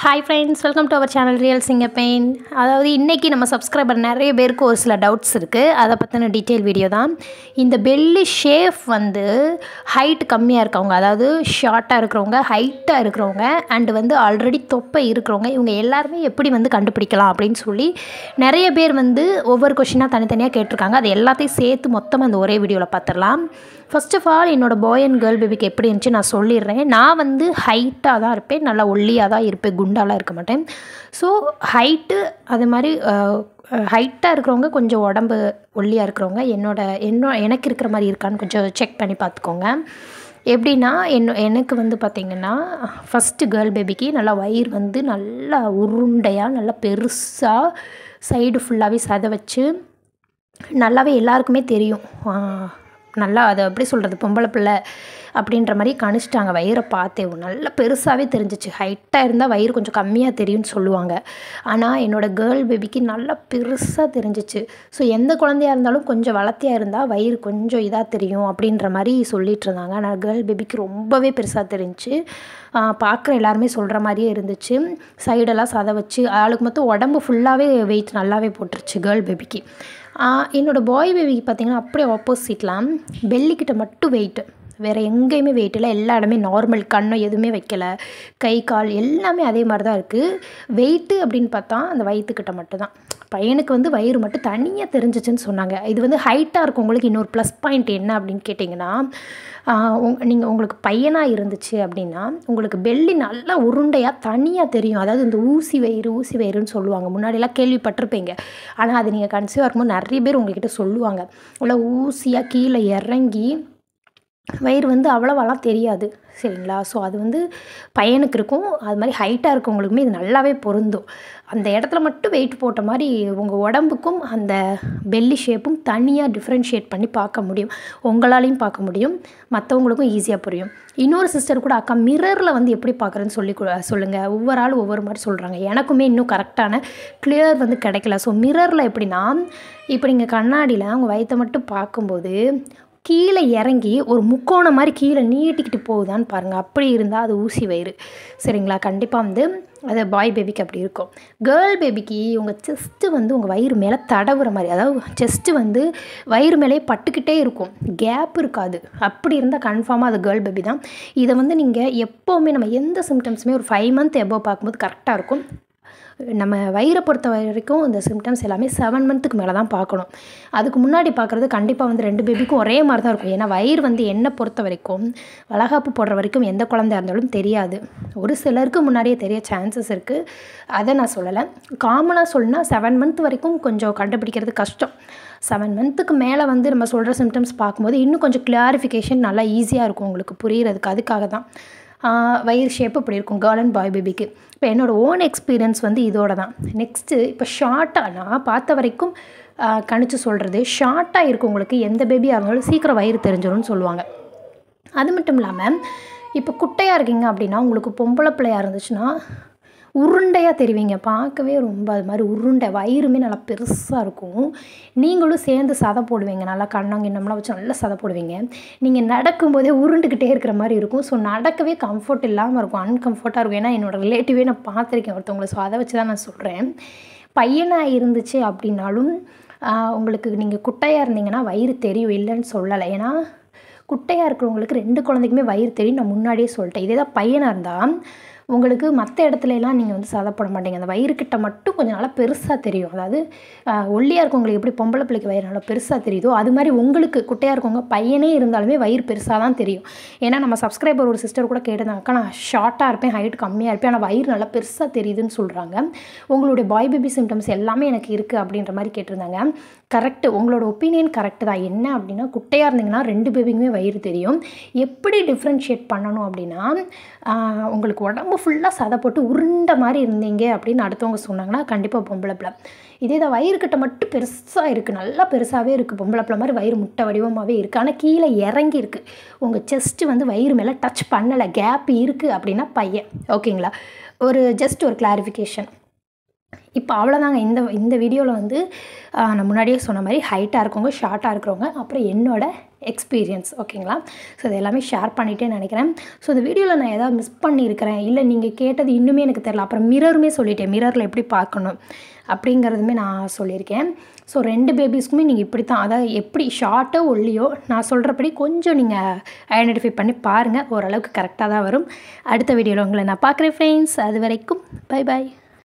hi friends welcome to our channel real சிங்க பெயின் அதாவது இன்றைக்கி நம்ம சப்ஸ்கிரைபர் நிறைய பேருக்கு ஒரு சில டவுட்ஸ் இருக்குது அதை பற்றின டீட்டெயில் வீடியோ தான் இந்த பெல்லி ஷேஃப் வந்து ஹைட் கம்மியாக இருக்கவங்க அதாவது ஷார்ட்டாக இருக்கிறவங்க ஹைட்டாக இருக்கிறவங்க அண்டு வந்து ஆல்ரெடி தொப்பை இருக்கிறவங்க இவங்க எல்லாருமே எப்படி வந்து கண்டுபிடிக்கலாம் அப்படின்னு சொல்லி நிறைய பேர் வந்து ஒவ்வொரு கொஷினாக தனித்தனியாக கேட்டிருக்காங்க அது எல்லாத்தையும் சேர்த்து மொத்தமாக அந்த ஒரே வீடியோவில் பார்த்துடலாம் ஃபர்ஸ்ட் ஆஃப் ஆல் என்னோடய பாய் அண்ட் கேர்ள் பேபிக்கு எப்படி இருந்துச்சு நான் சொல்லிடுறேன் நான் வந்து ஹைட்டாக தான் இருப்பேன் நல்லா ஒல்லியாக தான் இருப்பேன் குண்டாலாம் இருக்க மாட்டேன் ஸோ ஹைட்டு அது மாதிரி ஹைட்டாக இருக்கிறவங்க கொஞ்சம் உடம்பு ஒல்லியாக இருக்கிறவங்க என்னோட என்னோ எனக்கு இருக்கிற மாதிரி இருக்கான்னு கொஞ்சம் செக் பண்ணி பார்த்துக்கோங்க எப்படின்னா என்ன எனக்கு வந்து பார்த்திங்கன்னா ஃபஸ்ட்டு கேர்ள் பேபிக்கு நல்லா வயிறு வந்து நல்லா உருண்டையாக நல்லா பெருசாக சைடு ஃபுல்லாகவே சதை வச்சு நல்லாவே எல்லாருக்குமே தெரியும் நல்லா அதை எப்படி சொல்கிறது பொம்பளை பிள்ளை அப்படின்ற மாதிரி கணிச்சிட்டாங்க வயிறை பார்த்தே நல்லா பெருசாகவே தெரிஞ்சிச்சு ஹைட்டாக இருந்தால் வயிறு கொஞ்சம் கம்மியாக தெரியும்னு சொல்லுவாங்க ஆனால் என்னோடய கேர்ள் பேபிக்கு நல்லா பெருசாக தெரிஞ்சிச்சு ஸோ எந்த குழந்தையாக இருந்தாலும் கொஞ்சம் வளர்த்தியாக இருந்தால் வயிறு கொஞ்சம் இதாக தெரியும் அப்படின்ற மாதிரி சொல்லிட்டு இருந்தாங்க ஆனால் கேர்ள் பேபிக்கு ரொம்பவே பெருசாக தெரிஞ்சிச்சு பார்க்குற எல்லாருமே சொல்கிற மாதிரியே இருந்துச்சு சைடெல்லாம் சதை வச்சு ஆளுக்கு மொத்தம் உடம்பு ஃபுல்லாகவே வெயிட் நல்லாவே போட்டுருச்சு கேர்ள் பேபிக்கு என்னோடய பாய் பேபிக்கு பார்த்திங்கன்னா அப்படியே ஆப்போசிட்லாம் பெல்லிக்கிட்ட மட்டும் வெயிட்டு வேறு எங்கேயுமே வெயிட் இல்லை எல்லா இடமே நார்மல் கண்ணை எதுவுமே வைக்கலை கை கால் எல்லாமே அதே மாதிரி தான் இருக்குது வெயிட்டு அப்படின்னு பார்த்தா அந்த வயிற்றுக்கிட்ட மட்டும்தான் பையனுக்கு வந்து வயிறு மட்டும் தனியாக தெரிஞ்சிச்சுன்னு சொன்னாங்க இது வந்து ஹைட்டாக இருக்கவங்களுக்கு இன்னொரு ப்ளஸ் பாயிண்ட் என்ன அப்படின்னு கேட்டிங்கன்னா உங் நீங்கள் உங்களுக்கு பையனாக இருந்துச்சு அப்படின்னா உங்களுக்கு பெல்லி நல்லா உருண்டையாக தனியாக தெரியும் அதாவது இந்த ஊசி வயிறு ஊசி வயிறுன்னு சொல்லுவாங்க முன்னாடியெல்லாம் கேள்விப்பட்டிருப்பீங்க ஆனால் அது நீங்கள் கன்சீவாக இருக்கும்போது நிறைய பேர் உங்ககிட்ட சொல்லுவாங்க உள்ள ஊசியாக கீழே இறங்கி வயிறு வந்து அவ்வளோவெல்லாம் தெரியாது சரிங்களா ஸோ அது வந்து பையனுக்கு இருக்கும் அது மாதிரி ஹைட்டாக இருக்கவங்களுக்குமே இது நல்லாவே பொருந்தும் அந்த இடத்துல மட்டும் வெயிட் போட்ட மாதிரி உங்கள் உடம்புக்கும் அந்த பெல்லி ஷேப்பும் தனியாக டிஃப்ரென்ஷியேட் பண்ணி பார்க்க முடியும் உங்களாலையும் பார்க்க முடியும் மற்றவங்களுக்கும் ஈஸியாக புரியும் இன்னொரு சிஸ்டர் கூட அக்கா மிரரில் வந்து எப்படி பார்க்குறேன்னு சொல்லி சொல்லுங்கள் ஒவ்வொரு ஆள் ஒவ்வொரு மாதிரி சொல்கிறாங்க எனக்குமே இன்னும் கரெக்டான கிளியர் வந்து கிடைக்கல ஸோ மிரரில் எப்படின்னா இப்போ நீங்கள் கண்ணாடியில் உங்கள் வயிற்றை மட்டும் பார்க்கும்போது கீழே இறங்கி ஒரு முக்கோணம் மாதிரி கீழே நீட்டிக்கிட்டு போகுதான்னு பாருங்கள் அப்படி இருந்தால் அது ஊசி வயிறு சரிங்களா கண்டிப்பாக வந்து அது பாய் பேபிக்கு அப்படி இருக்கும் கேர்ள் பேபிக்கு உங்கள் செஸ்ட்டு வந்து உங்கள் வயிறு மேலே தடவுற மாதிரி அதாவது செஸ்ட்டு வந்து வயிறு மேலே பட்டுக்கிட்டே இருக்கும் கேப் இருக்காது அப்படி இருந்தால் கன்ஃபார்மாக அது கேர்ள் பேபி தான் இதை வந்து நீங்கள் எப்போவுமே நம்ம எந்த சிம்டம்ஸுமே ஒரு ஃபைவ் மந்த் எபோவ் பார்க்கும்போது கரெக்டாக இருக்கும் நம்ம வயிறை பொறுத்த வரைக்கும் இந்த சிம்டம்ஸ் எல்லாமே செவன் மந்த்துக்கு மேலே தான் பார்க்கணும் அதுக்கு முன்னாடி பார்க்குறது கண்டிப்பாக வந்து ரெண்டு பேபிக்கும் ஒரே மாதிரி தான் இருக்கும் ஏன்னா வயிறு வந்து என்னை பொறுத்த வரைக்கும் வளகாப்பு போடுற வரைக்கும் எந்த குழந்தையா இருந்தாலும் தெரியாது ஒரு சிலருக்கு முன்னாடியே தெரிய சான்சஸ் இருக்குது அதை நான் சொல்லலை காமனாக சொல்லணும்னா செவன் மந்த் வரைக்கும் கொஞ்சம் கண்டுபிடிக்கிறது கஷ்டம் செவன் மந்த்துக்கு மேலே வந்து நம்ம சொல்கிற சிம்டம்ஸ் பார்க்கும்போது இன்னும் கொஞ்சம் கிளாரிஃபிகேஷன் நல்லா ஈஸியாக இருக்கும் உங்களுக்கு புரிகிறதுக்கு அதுக்காக தான் வயிறு ஷேப் இப்படி இருக்கும் கேர்ள் அண்ட் பாய் பேபிக்கு இப்போ என்னோடய ஓன் எக்ஸ்பீரியன்ஸ் வந்து இதோட தான் நெக்ஸ்ட்டு இப்போ ஷார்ட்டாக நான் பார்த்த வரைக்கும் கணிச்சு சொல்கிறது ஷார்ட்டாக இருக்கவங்களுக்கு எந்த பேபியாக இருந்தாலும் சீக்கிரம் வயிறு தெரிஞ்சிடும்னு சொல்லுவாங்க அது மட்டும் இல்லாமல் இப்போ குட்டையாக இருக்கீங்க அப்படின்னா உங்களுக்கு பொம்பளை பிள்ளையாக இருந்துச்சுன்னா உருண்டையாக தெரிவிங்க பார்க்கவே ரொம்ப அது மாதிரி உருண்டை வயிறுமே நல்லா பெருசாக இருக்கும் நீங்களும் சேர்ந்து சதை போடுவீங்க நல்லா கண்ணங்கிண்ணம்லாம் வச்சு நல்லா சதை போடுவீங்க நீங்கள் நடக்கும்போதே உருண்டுக்கிட்டே இருக்கிற மாதிரி இருக்கும் ஸோ நடக்கவே கம்ஃபர்ட் இல்லாமல் இருக்கும் அன்கம்ஃபர்ட்டாக இருக்கும் ஏன்னா என்னோடய ரிலேட்டிவே நான் பார்த்துருக்கேன் ஒருத்தவங்களை ஸோ அதை வச்சு தான் நான் சொல்கிறேன் பையனாக இருந்துச்சு அப்படின்னாலும் உங்களுக்கு நீங்கள் குட்டையாக இருந்தீங்கன்னா வயிறு தெரியும் இல்லைன்னு சொல்லலை ஏன்னா குட்டையாக இருக்கிறவங்களுக்கு ரெண்டு குழந்தைக்குமே வயிறு தெரியும் நான் முன்னாடியே சொல்லிட்டேன் இதே தான் பையனாக இருந்தால் உங்களுக்கு மற்ற இடத்துலலாம் நீங்கள் வந்து சதைப்பட மாட்டீங்க அந்த வயிறுக்கிட்ட மட்டும் கொஞ்சம் நல்லா பெருசாக தெரியும் அதாவது ஒல்லியாக இருக்கவங்களுக்கு எப்படி பொம்பளை பிள்ளைக்கு வயிறு நல்லா பெருசாக தெரியுதோ அது மாதிரி உங்களுக்கு குட்டையாக இருக்கவங்க பையனே இருந்தாலுமே வயிறு பெருசாக தான் தெரியும் ஏன்னா நம்ம சப்ஸ்கிரைபர் ஒரு சிஸ்டர் கூட கேட்டிருந்தாங்க அக்கா நான் ஷார்ட்டாக இருப்பேன் ஹைட் கம்மியாக இருப்பேன் ஆனால் வயிறு நல்லா பெருசாக தெரியுதுன்னு சொல்கிறாங்க உங்களுடைய பாய் பேபி சிம்டம்ஸ் எல்லாமே எனக்கு இருக்குது அப்படின்ற மாதிரி கேட்டிருந்தாங்க கரெக்டு உங்களோட ஒப்பீனியன் கரெக்டு தான் என்ன அப்படின்னா குட்டையாக இருந்தீங்கன்னா ரெண்டு பேபிக்குமே வயிறு தெரியும் எப்படி டிஃப்ரென்ஷியேட் பண்ணணும் அப்படின்னா உங்களுக்கு உடம்பு ஃபுல்லாக சதை போட்டு உருண்டை மாதிரி இருந்தீங்க அப்படின்னு அடுத்தவங்க சொன்னாங்கன்னா கண்டிப்பாக பொம்பளை பிள்ளை இதே தான் வயிறுக்கிட்ட மட்டும் பெருசாக இருக்குது நல்லா பெருசாகவே இருக்குது பொம்பளை பிள்ளை மாதிரி வயிறு முட்டை வடிவமாகவே இருக்குது ஆனால் கீழே இறங்கி இருக்குது உங்கள் செஸ்ட்டு வந்து வயிறு மேலே டச் பண்ணலை கேப் இருக்குது அப்படின்னா பையன் ஓகேங்களா ஒரு ஜஸ்ட் ஒரு கிளாரிஃபிகேஷன் இப்போ அவ்வளோதாங்க இந்த இந்த வீடியோவில் வந்து நான் முன்னாடியே சொன்ன மாதிரி ஹைட்டாக இருக்கவங்க ஷார்ட்டாக இருக்கிறவங்க அப்புறம் என்னோட எக்ஸ்பீரியன்ஸ் ஓகேங்களா ஸோ இது எல்லாமே ஷேர் பண்ணிட்டேன்னு நினைக்கிறேன் ஸோ இந்த வீடியோவில் நான் ஏதாவது மிஸ் பண்ணியிருக்கிறேன் இல்லை நீங்கள் கேட்டது இன்னுமே எனக்கு தெரில அப்புறம் மிரருமே சொல்லிட்டேன் மிரரில் எப்படி பார்க்கணும் அப்படிங்கிறதுமே நான் சொல்லியிருக்கேன் ஸோ ரெண்டு பேபிஸ்க்குமே நீங்கள் இப்படி தான் அதாவது எப்படி ஷார்ட்டோ ஒல்லியோ நான் சொல்கிறபடி கொஞ்சம் நீங்கள் ஐடென்டிஃபை பண்ணி பாருங்கள் ஓரளவுக்கு கரெக்டாக தான் வரும் அடுத்த வீடியோவில் உங்களை நான் பார்க்குறேன் ஃப்ரெண்ட்ஸ் அது வரைக்கும் பை பாய்